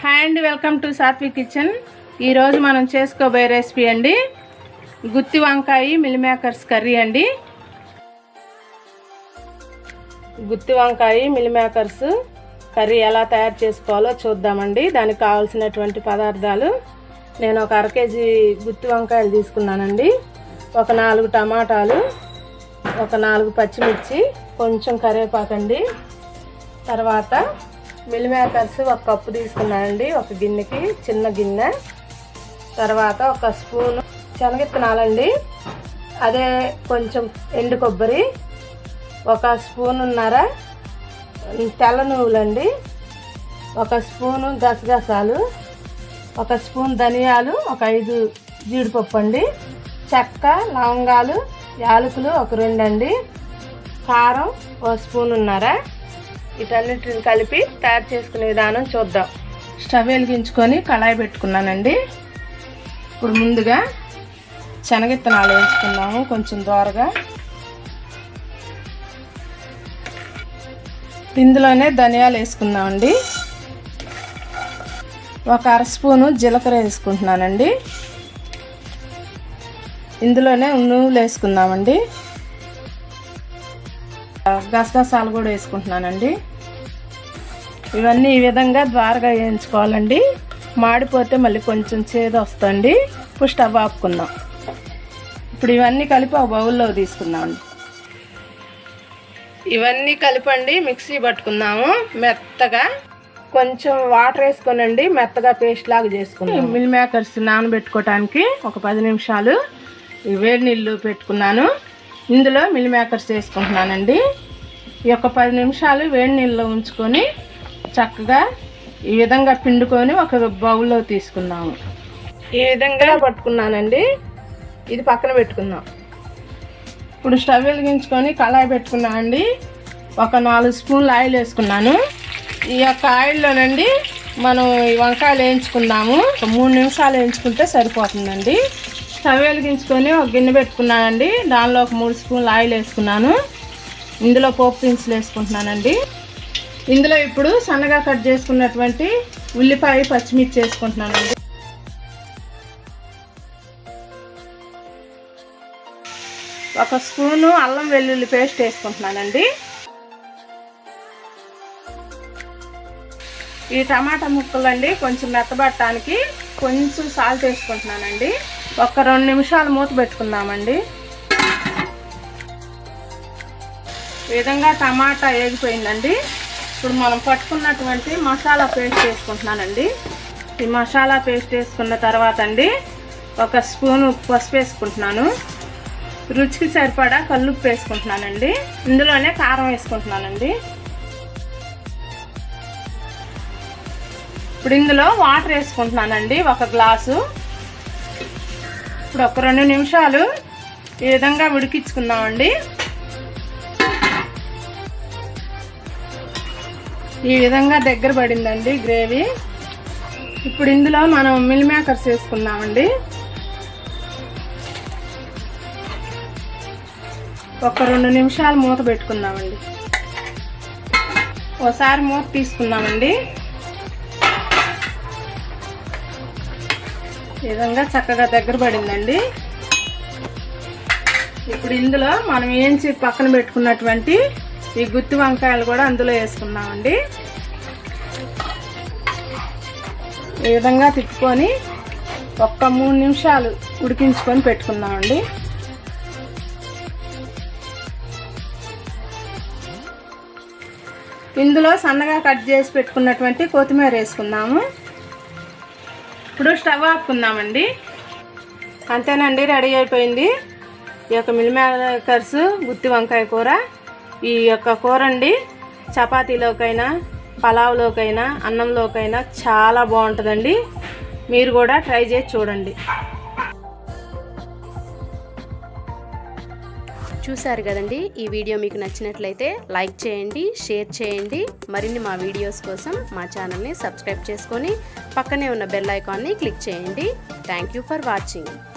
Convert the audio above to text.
hi అండి welcome to Saatvi kitchen ఈరోజు మనం చేసుకోబోయే రెసిపీ అండి గుత్తి వంకాయ మిల్మేకర్స్ కర్రీ అండి గుత్తి వంకాయ మిల్మేకర్స్ కర్రీ ఎలా తయారు చేసుకోవాలో చూద్దామండి దానికి కావాల్సినటువంటి పదార్థాలు నేను ఒక అర కేజీ గుత్తి వంకాయలు తీసుకున్నానండి ఒక నాలుగు టమాటాలు ఒక నాలుగు పచ్చిమిర్చి కొంచెం కరివేపాకండి తర్వాత మిల్ మేకర్స్ ఒక కప్పు తీసుకున్నానండి ఒక గిన్నెకి చిన్న గిన్నె తర్వాత ఒక స్పూన్ శనగిత్తనాలండి అదే కొంచెం ఎండు కొబ్బరి ఒక స్పూన్ ఉన్నర తెల్ల నువ్వులండి ఒక స్పూను గసగసాలు ఒక స్పూన్ ధనియాలు ఒక ఐదు జీడిపప్పు అండి చెక్క లవంగాలు యాలకులు ఒక రెండు అండి కారం ఒక స్పూన్ ఉన్నారా వీటన్నిటిని కలిపి తయారు చేసుకునే విధానం చూద్దాం స్టవ్ వెలిగించుకొని కళాయి పెట్టుకున్నానండి ఇప్పుడు ముందుగా శనగిత్తనాలు వేసుకుందాము కొంచెం దోరగా ఇందులోనే ధనియాలు వేసుకుందామండి ఒక అర స్పూను జీలకర్ర వేసుకుంటున్నానండి ఇందులోనే నువ్వులు వేసుకుందామండి గసగసాలు కూడా వేసుకుంటున్నానండి ఇవన్నీ ఈ విధంగా ద్వారగా వేయించుకోవాలండి మాడిపోతే మళ్ళీ కొంచెం చేదు వస్తుంది ఇప్పుడు స్టవ్ ఆపుకుందాం ఇప్పుడు ఇవన్నీ కలిపి ఒక బౌల్లో తీసుకుందామండి ఇవన్నీ కలిపండి మిక్సీ పట్టుకుందాము మెత్తగా కొంచెం వాటర్ వేసుకోనండి మెత్తగా పేస్ట్ లాగా చేసుకుందాం మిల్ మేకర్స్ నానబెట్టుకోవటానికి ఒక పది నిమిషాలు ఈ వేడి నీళ్ళు పెట్టుకున్నాను ఇందులో మిల్ మేకర్స్ వేసుకుంటున్నానండి ఈ యొక్క పది నిమిషాలు వేడి నీళ్ళలో ఉంచుకొని చక్కగా ఈ విధంగా పిండుకొని ఒక బౌల్లో తీసుకుందాము ఈ విధంగా పట్టుకున్నానండి ఇది పక్కన పెట్టుకుందాం ఇప్పుడు స్టవ్ వెలిగించుకొని కళాయి పెట్టుకున్నానండి ఒక నాలుగు స్పూన్లు ఆయిల్ వేసుకున్నాను ఈ యొక్క ఆయిల్లోనండి మనం ఈ వంకాయలు వేయించుకుందాము ఒక మూడు నిమిషాలు వేయించుకుంటే సరిపోతుందండి స్టవ్ వెలిగించుకొని ఒక గిన్నె పెట్టుకున్నానండి దానిలో ఒక మూడు స్పూన్లు ఆయిల్ వేసుకున్నాను ఇందులో పోపు దినుసులు వేసుకుంటున్నానండి ఇందులో ఇప్పుడు సన్నగా కట్ చేసుకున్నటువంటి ఉల్లిపాయ పచ్చిమిర్చి వేసుకుంటున్నానండి ఒక స్పూను అల్లం వెల్లుల్లి పేస్ట్ వేసుకుంటున్నానండి ఈ టమాటా ముక్కలండి కొంచెం మెత్తబట్టడానికి కొంచెం సాల్ట్ వేసుకుంటున్నానండి ఒక రెండు నిమిషాలు మూత పెట్టుకుందామండి ఈ విధంగా టమాటా వేగిపోయిందండి ఇప్పుడు మనం పట్టుకున్నటువంటి మసాలా పేస్ట్ వేసుకుంటున్నానండి ఈ మసాలా పేస్ట్ వేసుకున్న తర్వాత అండి ఒక స్పూను పసుపు వేసుకుంటున్నాను రుచికి సరిపడా కల్లుప్పు వేసుకుంటున్నానండి ఇందులోనే కారం వేసుకుంటున్నానండి ఇప్పుడు ఇందులో వాటర్ వేసుకుంటున్నానండి ఒక గ్లాసు ఇప్పుడు ఒక రెండు నిమిషాలు ఈ విధంగా ఉడికించుకుందామండి ఈ విధంగా దగ్గర పడిందండి గ్రేవీ ఇప్పుడు ఇందులో మనం మిల్ మేకర్స్ వేసుకుందామండి ఒక రెండు నిమిషాలు మూత పెట్టుకుందామండి ఒకసారి మూత తీసుకుందామండి ఈ విధంగా చక్కగా దగ్గర పడిందండి ఇప్పుడు ఇందులో మనం ఏంచి పక్కన పెట్టుకున్నటువంటి ఈ గుత్తి వంకాయలు కూడా అందులో వేసుకుందామండి ఈ విధంగా తిప్పుకొని ఒక్క మూడు నిమిషాలు ఉడికించుకొని పెట్టుకుందామండి ఇందులో సన్నగా కట్ చేసి పెట్టుకున్నటువంటి కొత్తిమీర వేసుకుందాము ఇప్పుడు స్టవ్ ఆపుకుందామండి అంతేనండి రెడీ అయిపోయింది ఈ యొక్క మిల్మేకర్స్ గుత్తి వంకాయ కూర ఈ యొక్క కూర అండి చపాతీలోకైనా పలావ్లోకైనా అన్నంలోకైనా చాలా బాగుంటుందండి మీరు కూడా ట్రై చేసి చూడండి చూశారు కదండి ఈ వీడియో మీకు నచ్చినట్లయితే లైక్ చేయండి షేర్ చేయండి మరిన్ని మా వీడియోస్ కోసం మా ఛానల్ని సబ్స్క్రైబ్ చేసుకొని పక్కనే ఉన్న బెల్ ఐకాన్ని క్లిక్ చేయండి థ్యాంక్ యూ ఫర్ వాచింగ్